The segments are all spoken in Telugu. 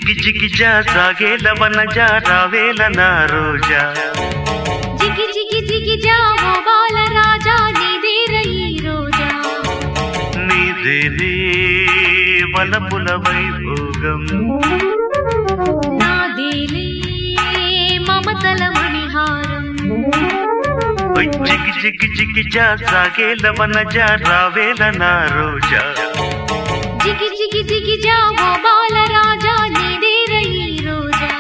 జిగి జిగి జా సాగేల వన జా రావేల నా రోజా జిగి జిగి జిగి జావో బాల రాజా నీదేర ఈ రోజా నీదేనే వలపుల వైభోగం నాదేలే మమతల మణిహారం ఓయ్ జిగి జిగి జిగి జా సాగేల వన జా రావేల నా రోజా జిగి జిగి జిగి జావో బాల రాజా నీదేర ఈ రోజా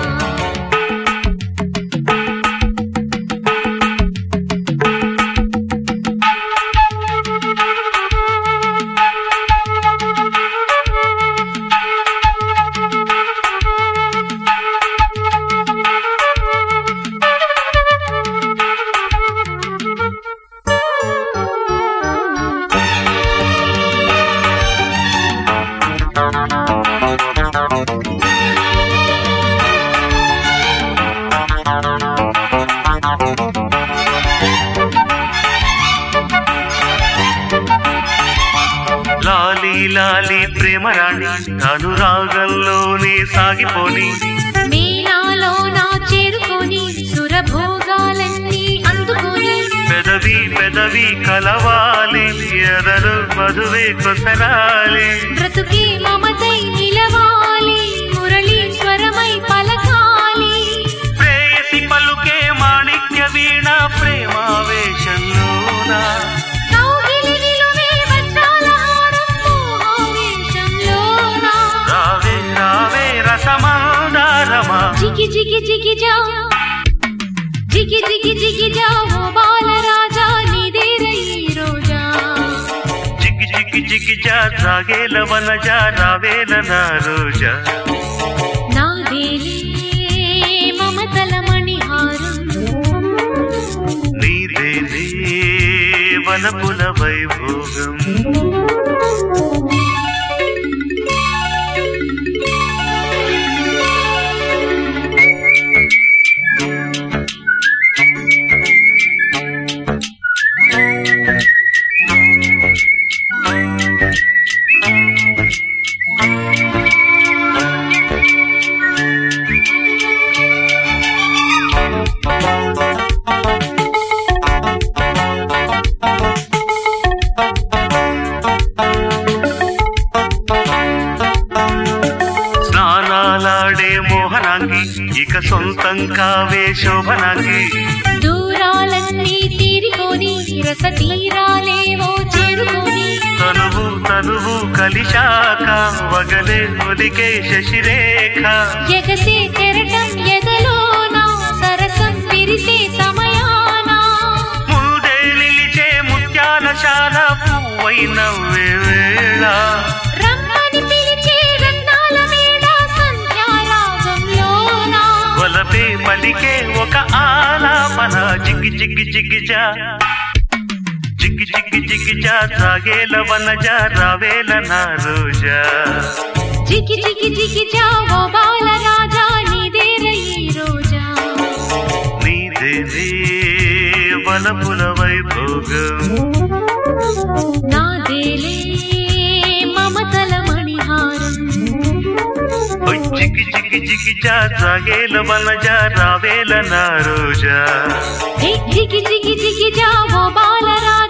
లాలి లాలి ప్రేమ రాణి అనురాగంలోనే సాగిపోని మీనాలో నా చేరుకొని సురభోగాలన్నీ అందుకొని పెదవి పెదవి కలవాలి ఎదరు మధువే కొసరాలి బ్రతుకే మమతై నిలవాలి మురళీశ్వరమై పలకాలి ప్రేయసి పలుకే మాణిక్య వీణ ప్రేమావేశంలోన కౌగిలి నిలువే వజ్రాల హారం మోహావేశంలోన. రావే రావే రసమాదారమా జిగి జిగి జిగి జా జిగి జిగి జిగి జా ఓ బాలరాజా నీదేర ఈ రోజా జిగి జిగి జిగి జా సాగేల వన జా రావేల నా రోజా నాదేలే మమతల మణిహారం నీదేనే వనపుల వైభోగం స్నానాలాడే మోహనాంగి ఇక సొంతం కావే శోభనాంగి దూరాలన్నీ తీరికొని రస తీరాలేవో చేరుకొని తనువు తనువు కలిశాక వగలే ఒలికే శశిరేఖ ఎగసే కెరటం ఎదలోన సరసం విరిసే సమయాన ముందే నిలిచే ముత్యాల శాల పువ్వైన వేళ రమ్మని పిలిచే రత్నాల మేడ సంధ్యారాగంలోన వలపే పలికే ఒక ఆలాపన జిగ్గి జిగ్గి జిగ్గి జా జిగ్గి జిగ్గి జిగ్గి జా సాగేల వన జా రావేల నా రోజా జిగి జిగి జిగి జావో బాల రాజా నీదేర ఈ రోజా నీదేనే వలపుల వైభోగం నాదేలే మమతల మణిహారం ఓయ్ జిగ్గి జిగ్గి జిగ్గి జా సాగేల వన జా రావేల నా రోజా జిగి జిగి జిగి జావో బాల రాజా